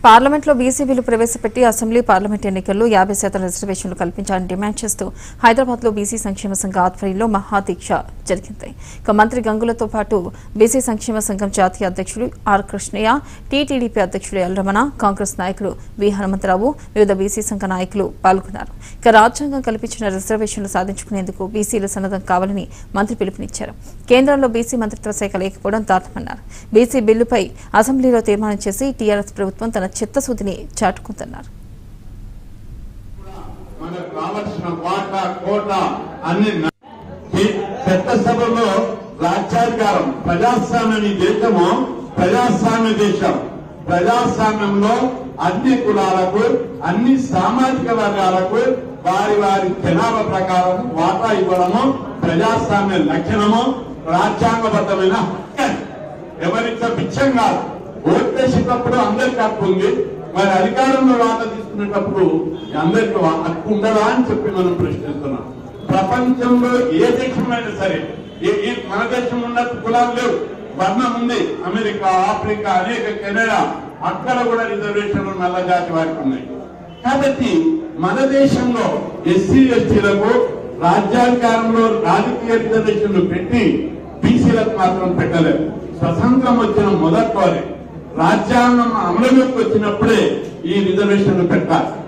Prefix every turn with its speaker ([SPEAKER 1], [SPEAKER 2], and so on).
[SPEAKER 1] పార్లమెంట్లో BC bill ప్రవేశపెట్టి assembly parliament ఎన్నికల్లో యాభై శాతం రిజర్వేషన్లు కల్పించాలని డిమాండ్ చేస్తూ హైదరాబాద్ లో బీసీ సంక్షేమ సంఘ ఆధ్వర్యంలో మహాదీక్ష జరిగింది ఇక మంత్రి గంగులతో పాటు బీసీ సంక్షేమ సంఘం జాతీయ అధ్యక్షుడు ఆర్ కృష్ణయ్య టీటీడీపీ అధ్యక్షుడు ఎల్ రమణ కాంగ్రెస్ నాయకులు వి హనుమంతరావు వివిధ బీసీ సంఘ నాయకులు పాల్గొన్నారు ఇక రాజ్యాంగం కల్పించిన రిజర్వేషన్లు సాధించుకునేందుకు బీసీలు సన్నద్ధం కావాలని మంత్రి పిలుపునిచ్చారు కేంద్రంలో బీసీ మంత్రిత్వ శాఖ లేకపోవడం దారుణమన్నారు బీసీ బిల్లుపై అసెంబ్లీలో తీర్మానం చేసి టీఆర్ఎస్ ప్రభుత్వం తన చిత్తశుద్ధిని చాటుకుంటున్నారు
[SPEAKER 2] మనకు కావలసిన కోట కోట అన్ని న- ఈ పెద్ద సభలో రాజ్యాధికారం ప్రజాస్వామ్యం ఈ దేశము ప్రజాస్వామ్య దేశం ప్రజాస్వామ్యంలో అన్ని కులాలకు అన్ని సామాజిక వర్గాలకు వారి వారి జనాభా ప్రకారం వాటా ఇవ్వడము ప్రజాస్వామ్య లక్షణము రాజ్యాంగబద్ధమైన హక్కు. ఎవరిచ్చ పిచ్చం కాదు ఓట్లేసేటప్పుడు అందరికి హక్కు ఉంది మరి అధికారంలో వాటా తీసుకునేటప్పుడు అందరికి వా- హక్కు ఉండదా అని చెప్పి మనం ప్రశ్నిస్తున్నాం ప్రపంచంలో ఏ దేశమైనా సరే ఏ- ఏ- మన దేశం ఉన్నట్టు కులాలు లేవు వర్ణం ఉంది అమెరికా ఆఫ్రికా అనేక కెనడా అక్కడ కూడా రిజర్వేషన్లు నల్ల జాతి వారికి ఉన్నాయి కాబట్టి మన దేశంలో ఎస్సీ ఎస్టీలకు రాజ్యాధికారంలో రాజకీయ రిజర్వేషన్లు పెట్టి బీసీలకు మాత్రం పెట్టలేదు స్వతంత్రం వచ్చిన మొదట్లోనే రాజ్యాంగం అమలులోకి వచ్చినప్పుడే ఈ రిజర్వేషన్లు పెట్టాలి